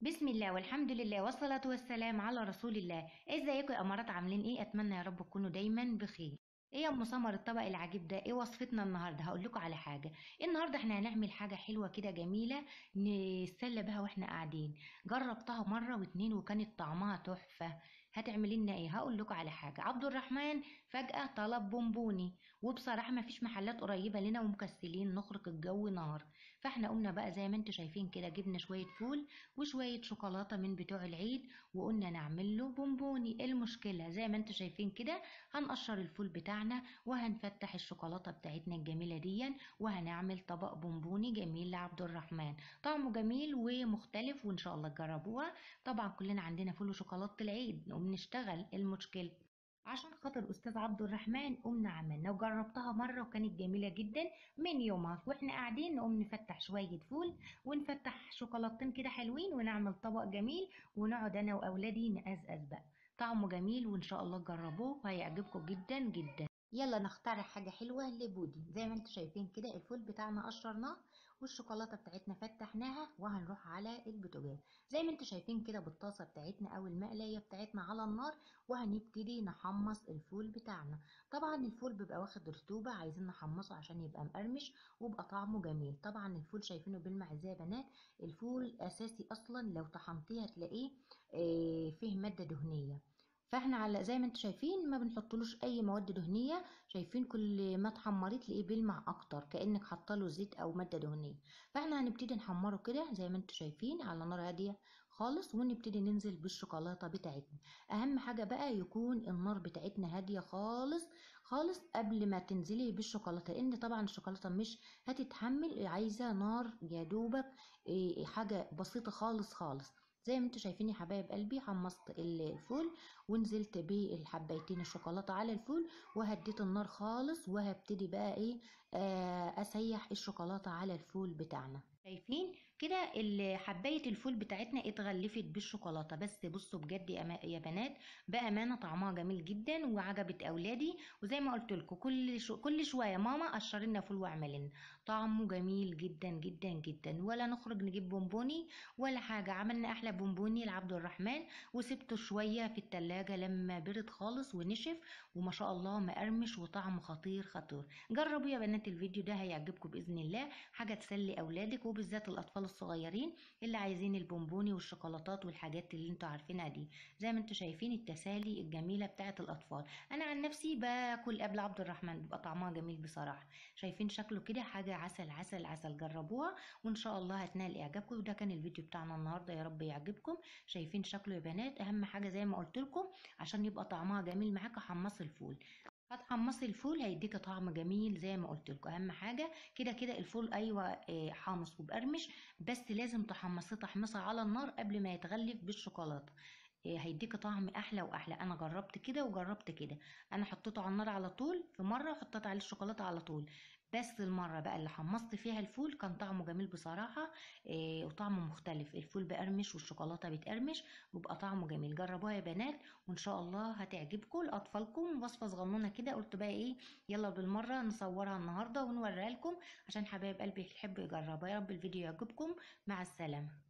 بسم الله والحمد لله والصلاة والسلام على رسول الله ازيكم يا امارات عاملين ايه اتمنى يا رب تكونوا دايما بخير ايه يا ام سمر الطبق العجيب ده ايه وصفتنا النهارده هقول لكم على حاجه النهارده احنا هنعمل حاجه حلوه كده جميله نتسلى بها واحنا قاعدين جربتها مره واتنين وكانت طعمها تحفه هتعملي لنا ايه هقول لكم على حاجه عبد الرحمن فجاه طلب بونبوني وبصراحه ما فيش محلات قريبه لنا ومكسلين نخرق الجو نار فاحنا قلنا بقى زي ما انتم شايفين كده جبنا شويه فول وشويه شوكولاته من بتوع العيد وقلنا نعمل له بونبوني ايه المشكله زي ما انتم شايفين كده هنقشر الفول بتاعنا وهنفتح الشوكولاته بتاعتنا الجميله دي وهنعمل طبق بونبوني جميل لعبد الرحمن طعمه جميل ومختلف وان شاء الله تجربوها طبعا كلنا عندنا فول وشوكولاته العيد وبنشتغل المشكله عشان خاطر استاذ عبد الرحمن قمنا عملنا وجربتها مره وكانت جميله جدا من يومها واحنا قاعدين نقوم نفتح شويه فول ونفتح شوكولاتتين كده حلوين ونعمل طبق جميل ونقعد انا واولادي نقزقز بقى طعمه جميل وان شاء الله تجربوه وهيعجبكم جدا جدا يلا نخترع حاجة حلوة لبودي زي ما انتم شايفين كده الفول بتاعنا قشرناه والشوكولاتة بتاعتنا فتحناها وهنروح على البوتاجاز زي ما انتم شايفين كده بالطاسة بتاعتنا او المقلاية بتاعتنا على النار وهنبتدي نحمص الفول بتاعنا طبعا الفول بيبقى واخد رطوبة عايزين نحمصه عشان يبقى مقرمش ويبقى طعمه جميل طبعا الفول شايفينه بيلمع ازاي يا بنات الفول اساسي اصلا لو طحنتيه هتلاقيه اه فيه مادة دهنية فاحنا على زي ما انتم شايفين ما بنحطلوش اي مواد دهنيه شايفين كل ما اتحمرت تلاقيه بيلمع اكتر كانك حاطه له زيت او ماده دهنيه فاحنا هنبتدي نحمره كده زي ما انتم شايفين على نار هاديه خالص ونبتدي ننزل بالشوكولاته بتاعتنا اهم حاجه بقى يكون النار بتاعتنا هاديه خالص خالص قبل ما تنزلي بالشوكولاته لان طبعا الشوكولاته مش هتتحمل عايزه نار يا دوبك حاجه بسيطه خالص خالص زي ما انتم شايفين يا حبايب قلبي حمصت الفول ونزلت بالحبايتين الشوكولاته على الفول وهديت النار خالص وهبتدي بقى ايه آه اسيح الشوكولاته على الفول بتاعنا شايفين كده حبايه الفول بتاعتنا اتغلفت بالشوكولاته بس بصوا بجد يا بنات بامانه طعمها جميل جدا وعجبت اولادي وزي ما قلت لكم كل شو كل شويه ماما قشر لنا فول واعمل لنا طعمه جميل جدا جدا جدا ولا نخرج نجيب بونبوني ولا حاجه عملنا احلى بونبوني لعبد الرحمن وسبته شويه في التلاجة لما برد خالص ونشف وما شاء الله مقرمش وطعمه خطير خطير جربوا يا بنات الفيديو ده هيعجبكم باذن الله حاجه تسلي اولادك وبالذات الاطفال الصغيرين اللي عايزين البونبوني والشوكولاتات والحاجات اللي انتوا عارفينها دي زي ما انتوا شايفين التسالي الجميله بتاعه الاطفال انا عن نفسي باكل قبل عبد الرحمن بيبقى طعمها جميل بصراحه شايفين شكله كده حاجه عسل عسل عسل جربوها وان شاء الله هتنال اعجابكم وده كان الفيديو بتاعنا النهارده يا رب يعجبكم شايفين شكله يا بنات اهم حاجه زي ما قلت لكم عشان يبقى طعمها جميل معاكم حمصي الفول هتحمصي الفول هيديك طعم جميل زي ما قلت لكم اهم حاجه كده كده الفول ايوه حامص وبقرمش بس لازم تحمصيه تحميصه على النار قبل ما يتغلف بالشوكولاته هيديك طعم احلى واحلى انا جربت كده وجربت كده انا حطيته على النار على طول في مره وحطيت عليه الشوكولاته على طول بس المرة بقى اللي حمصت فيها الفول كان طعمه جميل بصراحة إيه وطعمه مختلف الفول بقرمش والشوكولاتة بتقرمش ويبقى طعمه جميل جربوها يا بنات وان شاء الله هتعجبكم لأطفالكم وصفة صغنونة كده قلت بقى ايه يلا بالمرة نصورها النهاردة ونوريها لكم عشان حبايب قلبي يحبوا يجربها يا رب الفيديو يعجبكم مع السلامة